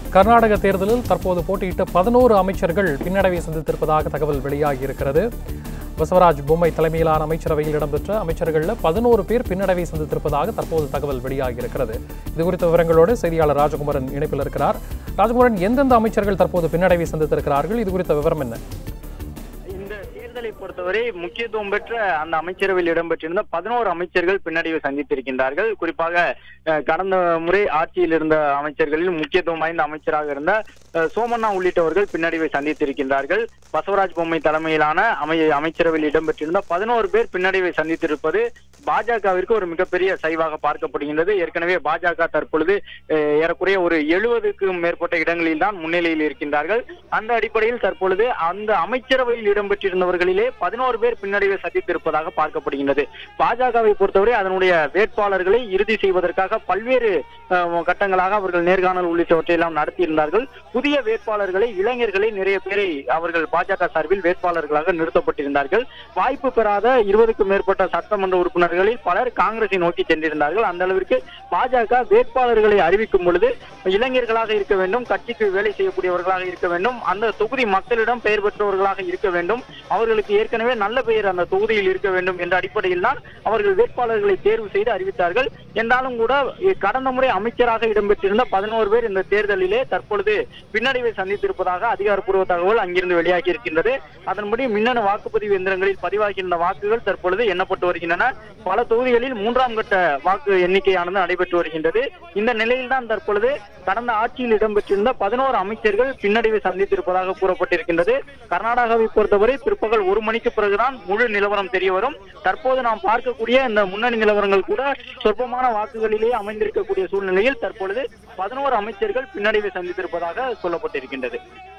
கர்நாடக தேர்தலில் தற்போது போட்டியிட்ட பதினோரு அமைச்சர்கள் பின்னடைவை சந்தித்திருப்பதாக தகவல் வெளியாகியிருக்கிறது பசவராஜ் பொம்மை தலைமையிலான அமைச்சரவையில் இடம்பெற்ற அமைச்சர்களில் பதினோரு பேர் பின்னடைவை சந்தித்திருப்பதாக தற்போது தகவல் வெளியாகியிருக்கிறது இது குறித்த விவரங்களோடு செய்தியாளர் ராஜகுமாரன் இணைப்பில் இருக்கிறார் ராஜகுமாரன் எந்தெந்த அமைச்சர்கள் தற்போது பின்னடைவை சந்தித்திருக்கிறார்கள் இது குறித்த விவரம் என்ன இந்த தேர்தலை பொறுத்தவரை முக்கியத்துவம் பெற்ற அந்த அமைச்சரவையில் இடம்பெற்றிருந்த பதினோரு அமைச்சர்கள் பின்னடைவை சந்தித்திருக்கின்றார்கள் குறிப்பாக அஹ், கடந்த முறை ஆட்சியில் இருந்த அமைச்சர்களில் முக்கியத்துவம் வாய்ந்த அமைச்சராக இருந்த அஹ், சோமண்ணா உள்ளிட்டவர்கள் பின்னடைவை சந்தித்திருக்கின்றார்கள் பசவராஜ் பொம்மை தலைமையிலான அமை அமைச்சரவையில் இடம்பெற்றிருந்த பதினோரு பேர் பின்னடைவை சந்தித்திருப்பது பாஜகவிற்கு ஒரு மிகப்பெரிய சரிவாக பார்க்கப்படுகின்றது ஏற்கனவே பாஜக தற்பொழுது அஹ், ஏறக்குறைய ஒரு எழுபதுக்கும் மேற்பட்ட இடங்களில் தான் முன்னிலையில் இருக்கின்றார்கள் அந்த அடிப்படையில் தற்பொழுது அந்த அமைச்சரவையில் இடம்பெற்றிருந்தவர்களிலே பதினோரு பேர் பின்னடைவை சந்தித்திருப்பதாக பார்க்கப்படுகின்றது பாஜகவை பொறுத்தவரை அதனுடைய வேட்பாளர்களை இறுதி செய்வதற்காக பல்வேறு அஹ், கட்டங்களாக அவர்கள் நேர்காணல் உள்ளிட்டவற்றை எல்லாம் நடத்தியிருந்தார்கள் புதிய வேட்பாளர்களை இளைஞர்களை நிறைய பேரை அவர்கள் பாஜக சார்பில் வேட்பாளர்களாக நிறுத்தப்பட்டிருந்தார்கள் வாய்ப்பு பெறாத இருபதுக்கும் மேற்பட்ட சட்டமன்ற உறுப்பினர்களில் பலர் காங்கிரஸை நோக்கி சென்றிருந்தார்கள் அந்த அளவிற்கு பாஜக வேட்பாளர்களை அறிவிக்கும் பொழுது இளைஞர்களாக இருக்க வேண்டும் கட்சிக்கு வேலை செய்யக்கூடியவர்களாக இருக்க வேண்டும் அந்த தொகுதி மக்களிடம் பெயர் பெற்றவர்களாக இருக்க வேண்டும் அவர்களுக்கு ஏற்கனவே நல்ல பெயர் அந்த தொகுதியில் இருக்க வேண்டும் என்ற அடிப்படையில் தான் அவர்கள் வேட்பாளர்களை தேர்வு செய்து அறிவித்தார்கள் என்றாலும் கூட இ- கடந்த முறை அமைச்சராக இடம்பெற்றிருந்த பதினோரு பேர் இந்த தேர்தலிலே தற்பொழுது பின்னடைவை சந்தித்திருப்பதாக அதிகாரப்பூர்வ தகவல் அங்கிருந்து வெளியாகி இருக்கின்றது அதன்படி மின்னணு வாக்குப்பதிவு எந்திரங்களில் பதிவாகியிருந்த வாக்குகள் தற்பொழுது எண்ணப்பட்டு வருகின்றன பல தொகுதிகளில் மூன்றாம் கட்ட வாக்கு எண்ணிக்கையானது நடைபெற்று வருகின்றது இந்த நிலையில்தான் தற்பொழுது கடந்த ஆட்சியில் இடம்பெற்றிருந்த பதினோரு அமைச்சர்கள் பின்னடைவை சந்தித்திருப்பதாக கூறப்பட்டிருக்கின்றது கர்நாடகாவை பொறுத்தவரை பிற்பகல் ஒரு மணிக்கு பிறகுதான் முழு நிலவரம் தெரிய வரும் தற்போது நாம் பார்க்கக்கூடிய இந்த முன்னணி நிலவரங்கள் கூட சொற்பமான வாக்குகளிலே அமைந்திருக்கக்கூடிய சூழ்நிலையில் தற்பொழுது பதினோரு அமைச்சர்கள் பின்னடைவை சந்தித்திருப்பதாக சொல்லப்பட்டிருக்கின்றது